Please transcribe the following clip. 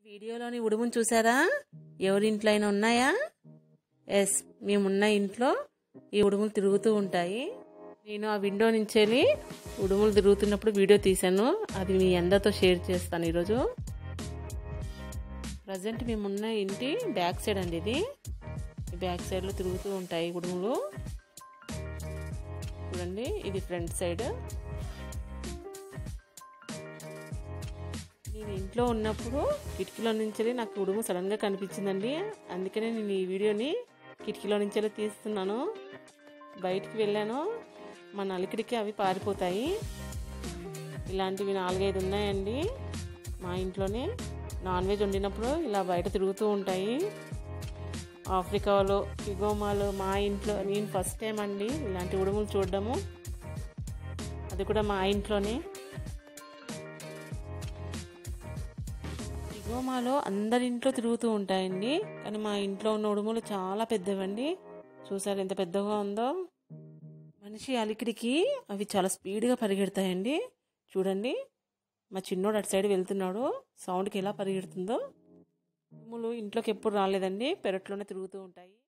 వీడియోలోని ఉడుమును చూసారా ఎవరి ఇంట్లో అయినా ఉన్నాయా ఎస్ మేమున్న ఇంట్లో ఈ ఉడుములు తిరుగుతూ ఉంటాయి నేను ఆ విండో నుంచి వెళ్ళి ఉడుములు తిరుగుతున్నప్పుడు వీడియో తీశాను అది మీ అందరితో షేర్ చేస్తాను ఈరోజు ప్రజెంట్ మేమున్న ఇంటి బ్యాక్ సైడ్ అండి ఇది ఈ బ్యాక్ సైడ్లో తిరుగుతూ ఉంటాయి ఉడుములు చూడండి ఇది ఫ్రంట్ సైడ్ నేను ఇంట్లో ఉన్నప్పుడు కిటికీలో నుంచి నాకు ఉడుము సడన్గా కనిపించిందండి అందుకనే నేను ఈ వీడియోని కిటికీలో నుంచి తీస్తున్నాను బయటికి వెళ్ళాను మా నలికిడికి అవి పారిపోతాయి ఇలాంటివి నాలుగైదు ఉన్నాయండి మా ఇంట్లోనే నాన్ వెజ్ వండినప్పుడు ఇలా బయట తిరుగుతూ ఉంటాయి ఆఫ్రికాలో ఇగోమాలో మా ఇంట్లో నేను ఫస్ట్ టైం అండి ఇలాంటి ఉడుములు చూడడము అది కూడా మా ఇంట్లోనే ఇగోమాలో అందరి ఇంట్లో తిరుగుతూ ఉంటాయండి కానీ మా ఇంట్లో ఉన్న ఉడుములు చాలా పెద్దవండి చూసారు ఎంత పెద్దగా ఉందో మనిషి అలికిడికి అవి చాలా స్పీడ్గా పరిగెడతాయండి చూడండి మా చిన్నోడు అటు సైడ్ వెళ్తున్నాడు సౌండ్కి ఎలా పరిగెడుతుందో ఉడుములు ఇంట్లోకి ఎప్పుడు రాలేదండి పెరట్లోనే తిరుగుతూ ఉంటాయి